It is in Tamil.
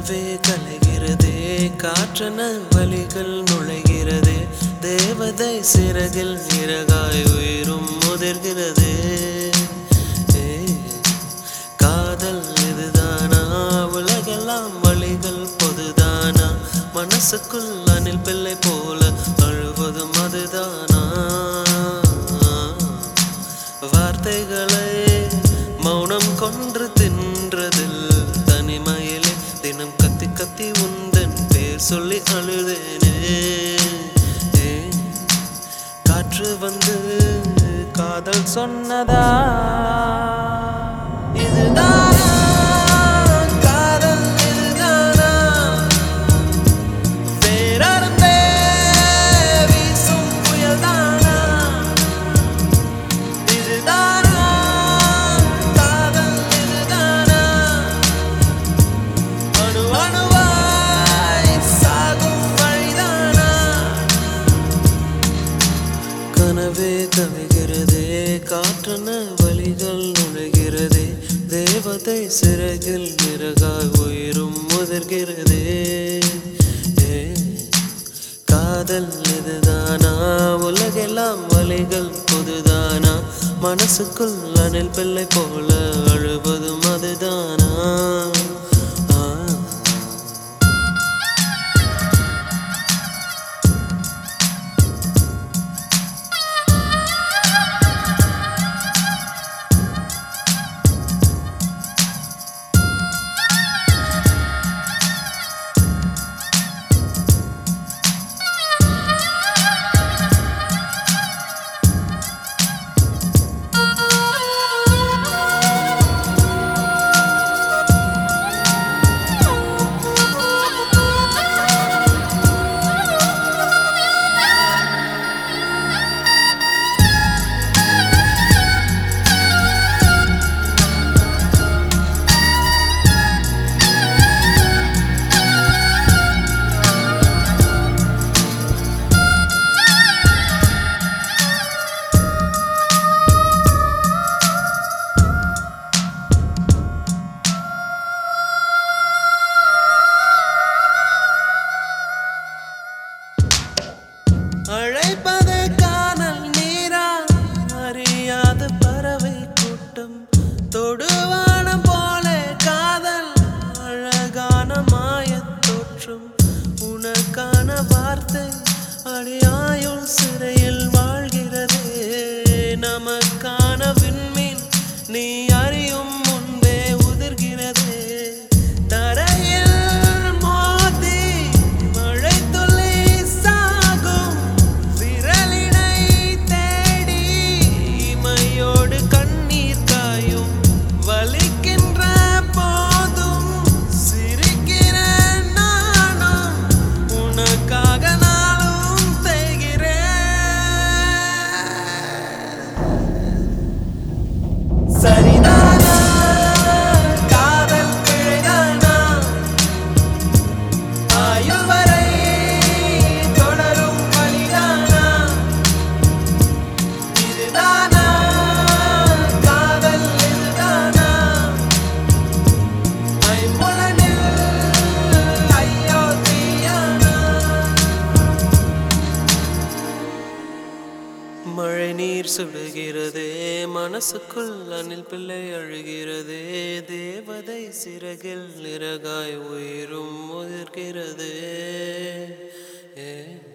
கனவே கலைகிறதே காற்றன வழிகள் நுழைகிறதே தேவதை சிறகில் இறகாய் உயிரும் முதிர்கிறதே ஏ, காதல் இதுதானா உலகெல்லாம் வழிகள் பொதுதானா மனசுக்குள் அணில் பிள்ளை போல அழுவதும் அதுதானா வார்த்தைகளை மௌனம் கொன்று தின்றதில் தனிமையிலே தினம் கத்தி கத்தி உந்தன் பேர் சொல்லி அழுதேனே ஏ, காற்று வந்து காதல் சொன்னதா இதுதானா காதல் இதுதானா வேறறுந்தே வீசும் புயல்தானா இதுதானா காதல் இதுதானா அணு அணுவாய் சாகும் வழிதானா கனவே கவிகிறதே காற்றன வழிகள் நுழைகிறதே தேவதை சிறகில் இறகாய் உயிரும் முதிர்கிறதே ஏ, காதல் இதுதானா உலகெல்லாம் வழிகள் பொதுதானா மனசுக்குள் அணில் பிள்ளை போல அழுவதும் அதுதானா ஆ அழைப்பது காணல் நீரா அறியாத பறவை கூட்டம் தொடுவானம் போல காதல் அழகான மாயத் தோற்றம் உனக்கான வார்த்தை அடியாயுள் சிறையில் வாழ்கிறதே நமக்கான விண்மீன் நீ அறியும் முன்பே உதிர்கிறதே தரையில் மோதி மழை துளி சாகும் விரலினை தேடி இமையோடு கண்ணீர் காயும் வலிக்கின்ற போதும் சிரிக்கிற நானும் உனக்காக நாளும் தேய்கிறேன் சரிதானா காதல் பிழைதானா ஆயுள் வரை தொடரும் வழிதானா இதுதானா காதல் இதுதானா ஐம்புலனில் ஐயோ தீயானா மழை நீர் சுடுகிறதே மனசுக்குள் அணில் பிள்ளை அழுகிறதே தேவதை சிறகில் இறகாய் உயிரும் முதிர்கிறதே ஏ